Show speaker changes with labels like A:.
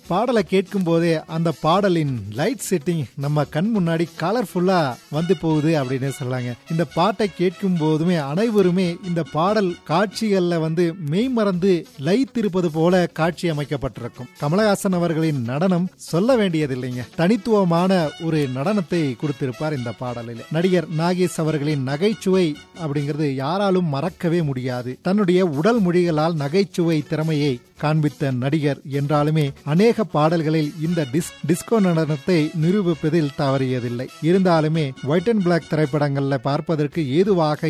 A: பாடலை கேட்கும் போதே அந்த பாடலின் லைட் செட்டிங் நம்ம கண் முன்னாடி கலர்ஃபுல்லா வந்து போகுது அப்படின்னு சொல்றாங்க இந்த பாட்டை கேட்கும் போதுமே அனைவருமே இந்த பாடல் காட்சிகள்ல வந்து மெய்மறந்து லயித்திருப்பது போல காட்சி அமைக்கப்பட்டிருக்கும் கமலஹாசன் அவர்களின் நடனம் சொல்ல வேண்டியதில்லைங்க தனித்துவமான ஒரு நடனத்தை கொடுத்திருப்பார் இந்த பாடலில் நடிகர் நாகேஷ் அவர்களின் நகைச்சுவை அப்படிங்கிறது யாராலும் மறக்கவே முடியாது தன்னுடைய உடல் மொழிகளால் நகைச்சுவை திறமையை காண்பித்த நடிகர் என்றாலுமே அநேக பாடல்களில் இந்த டிஸ் டிஸ்கோ நடனத்தை நிரூபிப்பதில் தவறியதில்லை இருந்தாலுமே ஒயிட் அண்ட் பிளாக் திரைப்படங்கள்ல பார்ப்பதற்கு ஏதுவாக